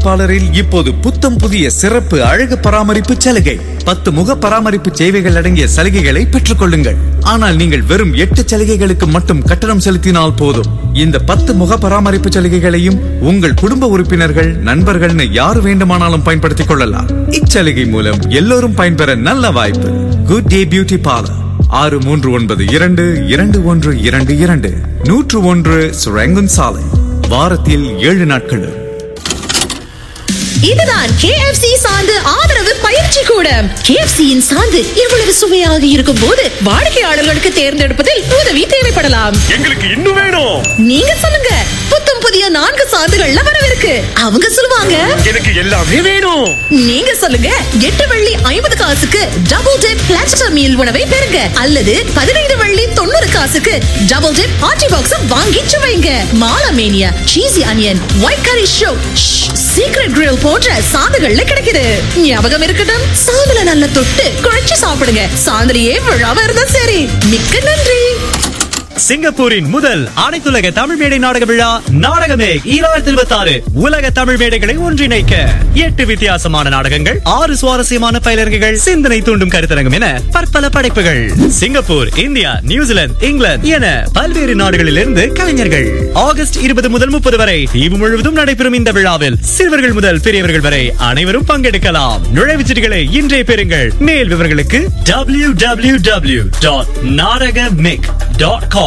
பார்லரில் இப்போது புத்தம் புதிய சிறப்பு அழகு பராமரிப்பு சலுகை பத்து முக பராமரிப்பு சேவைகள் அடங்கிய சலுகைகளை பெற்றுக் கொள்ளுங்கள் ஆனால் நீங்கள் வெறும் எட்டு சலுகைகளுக்கு மட்டும் கட்டணம் செலுத்தினால் போதும் இந்த பத்து முக பராமரிப்பு சலுகைகளையும் உங்கள் குடும்ப உறுப்பினர்கள் நண்பர்கள்னு யார் வேண்டுமானாலும் பயன்படுத்திக் கொள்ளலாம் இச்சலுகை மூலம் எல்லோரும் பயன்பெற நல்ல வாய்ப்பு குட் டே பியூட்டி பார்லர் ஆறு மூன்று ஒன்பது இரண்டு இரண்டு ஒன்று இரண்டு இரண்டு நூற்று ஒன்று சுரங்குன் சாலை வாரத்தில் ஏழு நாட்களும் இதுதான் KFC சாந்து ஆதரவு பயிற்சி கூடம் KFC யின் சாந்து இவ்வளவு சுவையாக இருக்கும் போது வாடிக்கையாளர்களுக்கு தேர்ந்தெடுப்பதில் உதவி தேவைப்படலாம் எங்களுக்கு இன்னும் வேணும் நீங்க சொல்லுங்க புத்தம் புதிய நான்கு சாந்துகள்ல வரவிருக்கு அவங்க சொல்லுவாங்க எனக்கு எல்லாமே வேணும் நீங்க சொல்லுங்க எட்டு வெள்ளி ஐம்பது காசுக்கு டபுள் டெப் பிளாட்டினம் மீல் உணவை பெறுங்க அல்லது பதினைந்து வெள்ளி தொண்ணூறு காசுக்கு டபுள் டெப் பார்ட்டி பாக்ஸ் வாங்கி சுவைங்க மாலமேனியா சீசி அனியன் ஒயிட் கரி ஷோ சீக்ரெட் கிரில் போன்ற சாந்துகள்ல கிடைக்குது ஞாபகம் இருக்கட்டும் சாந்துல நல்ல தொட்டு குழைச்சு சாப்பிடுங்க சாந்துலயே விழாம இருந்தா சரி மிக்க நன்றி சிங்கப்பூரின் முதல் அனைத்துலக தமிழ் மேடை நாடக விழா நாடகமே ஈராயிரத்தி இருபத்தி ஆறு உலக தமிழ் மேடைகளை ஒன்றிணைக்க எட்டு வித்தியாசமான நாடகங்கள் ஆறு சுவாரஸ்யமான பயிலரங்குகள் சிந்தனை தூண்டும் கருத்தரங்கம் என பற்பல படைப்புகள் சிங்கப்பூர் இந்தியா நியூசிலாந்து இங்கிலாந்து என பல்வேறு நாடுகளிலிருந்து கலைஞர்கள் ஆகஸ்ட் இருபது முதல் முப்பது வரை தீவு முழுவதும் நடைபெறும் இந்த விழாவில் சிறுவர்கள் முதல் பெரியவர்கள் வரை அனைவரும் பங்கெடுக்கலாம் நுழைவுச்சீட்டுகளை இன்றே பெறுங்கள் மேல் விவரங்களுக்கு டபிள்யூ டபிள்யூ டபிள்யூ டாட் நாடகமிக் டாட் காம்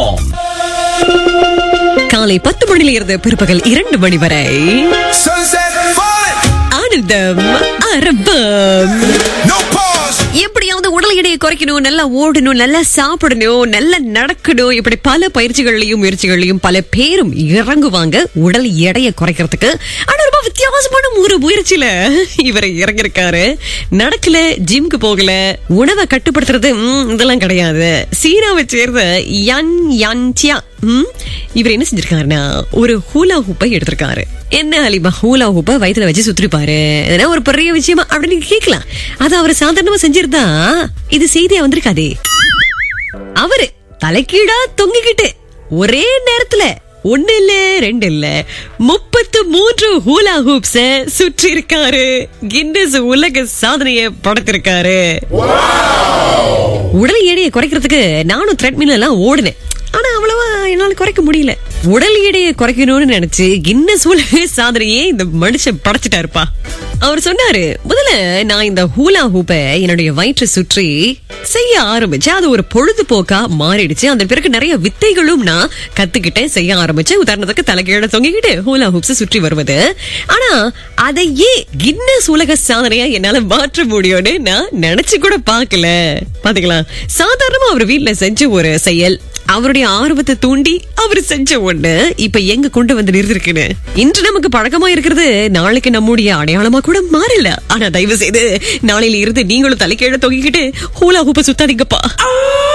காலை பத்து மணியில இருந்து பிற்பகல் இரண்டு மணி வரை Sunset falling, ஆனந்தம் அரபம் no pause. எப்படியாவது உடல் எடையை குறைக்கணும் நல்லா ஓடணும் நல்லா சாப்பிடணும் நல்லா நடக்கணும் இப்படி பல பயிற்சிகள்லயும் முயற்சிகள்லயும் பல பேரும் இறங்குவாங்க உடல் எடையை குறைக்கிறதுக்கு ஆனா ரொம்ப வித்தியாசமான ஒரு முயற்சியில இவர் இறங்கிருக்காரு நடக்கல ஜிம்க்கு போகல உணவை கட்டுப்படுத்துறது ம், இதெல்லாம் கிடையாது சீனாவை சேர்ந்த யன் யன் சியா ம், இவர் என்ன செஞ்சிருக்காருன்னா ஒரு ஹூலா ஹூப்பை எடுத்திருக்காரு என்ன அலிமா ஹூலா ஹூப்பை வயித்துல வச்சு சுத்திருப்பாரு இதெல்லாம் ஒரு பெரிய விஷயமா அப்படின்னு நீங்க கேட்கலாம் அது அவர் சாதாரணமா செஞ்சிருந்தா இது செய்தியா வந்திருக்காதே அவரு தலைக்கீழா தொங்கிக்கிட்டு ஒரே நேரத்துல ஒண்ணு இல்ல ரெண்டு இல்ல முப்பத்து மூன்று ஹூலா ஹூப்ஸ சுற்றி இருக்காரு கின்னஸ் உலக சாதனையை படைத்திருக்காரு உடல் எடையை குறைக்கிறதுக்கு நானும் த்ரெட்மில் எல்லாம் ஓடினேன் ஆனா அவ்வளவா என்னால குறைக்க முடியல உடல் எடையை குறைக்கணும்னு நினைச்சு கின்னஸ் உலக சாதனையே இந்த மனுஷன் படைச்சிட்டாருப்பா அவர் சொன்னாரு முதல்ல நான் இந்த ஹூலா ஹூப்பை என்னுடைய வயிற்றை சுற்றி செய்ய ஆரம்பிச்சேன் அது ஒரு பொழுதுபோக்கா மாறிடுச்சு அந்த பிறகு நிறைய வித்தைகளும் நான் கத்துக்கிட்டேன் செய்ய ஆரம்பிச்சேன் உதாரணத்துக்கு தலைகீழ தொங்கிக்கிட்டு ஹூலா ஹூப்ஸ் சுற்றி வருவது ஆனா அதையே கின்னஸ் உலக சாதனையா என்னால மாற்ற முடியும்னு நான் நினைச்சு கூட பார்க்கல பாத்தீங்களா சாதாரணமா அவர் வீட்ல செஞ்ச ஒரு செயல் அவருடைய ஆர்வத்தை தூண்டி அவர் செஞ்ச ஒண்ணு இப்ப எங்க கொண்டு வந்து நிறுத்திருக்குன்னு இன்று நமக்கு பழக்கமா இருக்கிறது நாளைக்கு நம்முடைய அடையாளமா கூட மாறல ஆனா தயவு செய்து நாளையில இருந்து நீங்களும் தலைக்கீழ தொங்கிக்கிட்டு ஹூலா ஹூப்ப சுத்தாதீங்கப்பா